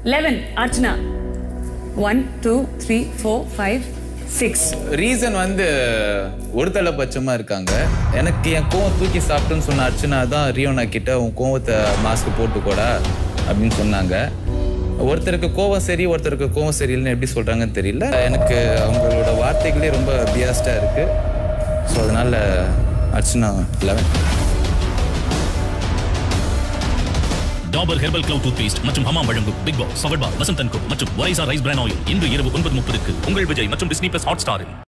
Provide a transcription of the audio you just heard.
eleven Archana one two three four five six reason வந்து ஒரு தலைபட்சமா இருக்காங்க எனக்கு என் கோவம் தூக்கி சாப்பிட்டுன்னு சொன்ன அர்ச்சனா தான் ரியோனா கிட்ட உன் கோவத்தை மாஸ்க் போட்டுக்கோடா அப்படின்னு சொன்னாங்க ஒருத்தருக்கு கோவம் சரி ஒருத்தருக்கு கோவம் சரியில்லைன்னு எப்படி சொல்றாங்கன்னு தெரியல எனக்கு அவங்களோட வார்த்தைகளே ரொம்ப பியாஸ்டா இருக்கு ஸோ அதனால Archana eleven Dabur herbal clove toothpaste மற்றும் ஹமாம் வழங்கும் பிக் பாஸ் சவர்பா வசந்தன் கோ மற்றும் ஒரைசா ரைஸ் பிரான் ஆயில் இன்று இரவு ஒன்பது முப்பதுக்கு உங்கள் விஜய் மற்றும் டிஸ்னி பிளஸ் ஹாட் ஸ்டாரில்